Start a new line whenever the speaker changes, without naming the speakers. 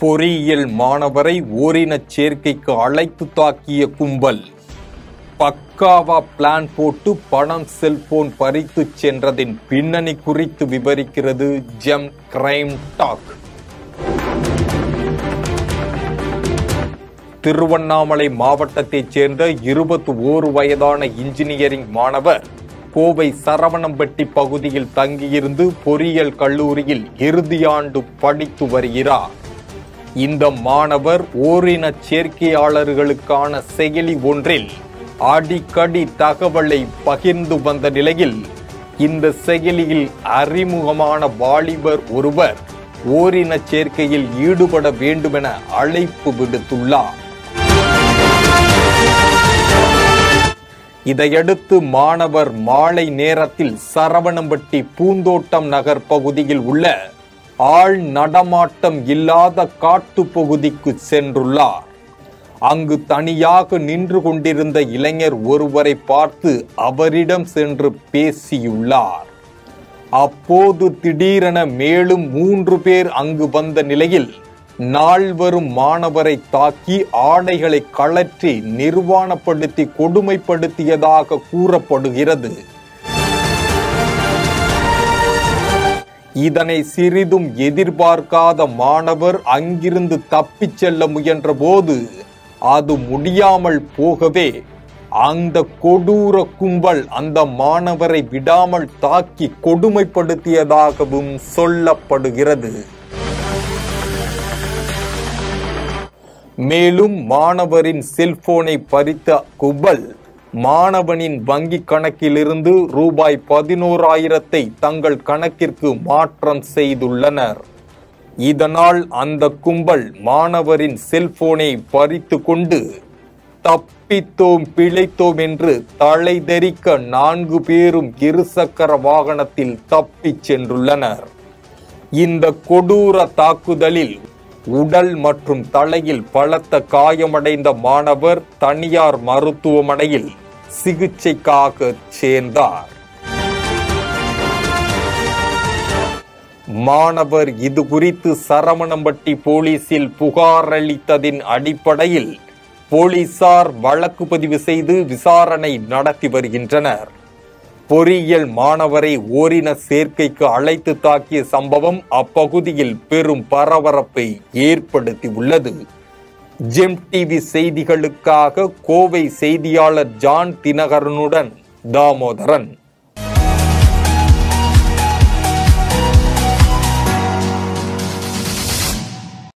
பொறியியல் மாணவரை ஓரினச் சேர்க்கைக்கு அழைத்து தாக்கிய கும்பல் பக்காவா பிளான் போட்டு பணம் செல்போன் பறித்து சென்றதின் பின்னணி குறித்து விவரிக்கிறது ஜெம் கிரைம் டாக் திருவண்ணாமலை மாவட்டத்தைச் சேர்ந்த இருபத்தி ஓரு வயதான இன்ஜினியரிங் மாணவர் கோவை சரவணம்பட்டி பகுதியில் தங்கியிருந்து பொறியியல் கல்லூரியில் இறுதியாண்டு படித்து வருகிறார் இந்த மாணவர் ஓரின சேர்க்கையாளர்களுக்கான செயலி ஒன்றில் அடிக்கடி தகவலை பகிர்ந்து வந்த நிலையில் இந்த செயலியில் அறிமுகமான வாலிபர் ஒருவர் ஓரின சேர்க்கையில் ஈடுபட வேண்டுமென அழைப்பு விடுத்துள்ளார் இதையடுத்து மாணவர் மாலை நேரத்தில் சரவணம்பட்டி பூந்தோட்டம் நகர் பகுதியில் உள்ள ஆள் நடமாட்டம் இல்லாத காட்டு பகுதிக்கு சென்றுள்ளார் அங்கு தனியாக நின்று கொண்டிருந்த இளைஞர் ஒருவரை பார்த்து அவரிடம் சென்று பேசியுள்ளார் அப்போது திடீரென மேலும் மூன்று பேர் அங்கு வந்த நிலையில் நால்வரும் மாணவரை தாக்கி ஆடைகளை கழற்றி நிர்வாணப்படுத்தி கொடுமைப்படுத்தியதாக கூறப்படுகிறது இதனை சிறிதும் எதிர்பார்க்காத மாணவர் அங்கிருந்து தப்பிச் செல்ல முயன்ற போது அது முடியாமல் போகவே அந்த கொடூர கும்பல் அந்த மாணவரை விடாமல் தாக்கி கொடுமைப்படுத்தியதாகவும் சொல்லப்படுகிறது மேலும் மாணவரின் செல்போனை பறித்த கும்பல் மாணவனின் வங்கி கணக்கிலிருந்து ரூபாய் பதினோராயிரத்தை தங்கள் கணக்கிற்கு மாற்றம் செய்துள்ளனர் இதனால் அந்த கும்பல் மாணவரின் செல்போனை பறித்து கொண்டு தப்பித்தோம் பிழைத்தோம் என்று தலைதெறிக்க நான்கு பேரும் இருசக்கர வாகனத்தில் தப்பிச் சென்றுள்ளனர் இந்த கொடூர தாக்குதலில் உடல் மற்றும் தலையில் பலத்த காயமடைந்த மாணவர் தனியார் மருத்துவமனையில் சிகிச்சைக்காக சேர்ந்தார் மாணவர் இது குறித்து சரவணம்பட்டி போலீசில் புகார் அளித்ததின் அடிப்படையில் போலீசார் வழக்கு பதிவு செய்து விசாரணை நடத்தி வருகின்றனர் பொறியியல் மாணவரை ஓரின சேர்க்கைக்கு அழைத்து தாக்கிய சம்பவம் அப்பகுதியில் பெரும் பரபரப்பை ஏற்படுத்தி உள்ளது ஜெம் டிவி செய்திகளுக்காக கோவை செய்தியாளர் ஜான் தினகரனுடன் தாமோதரன்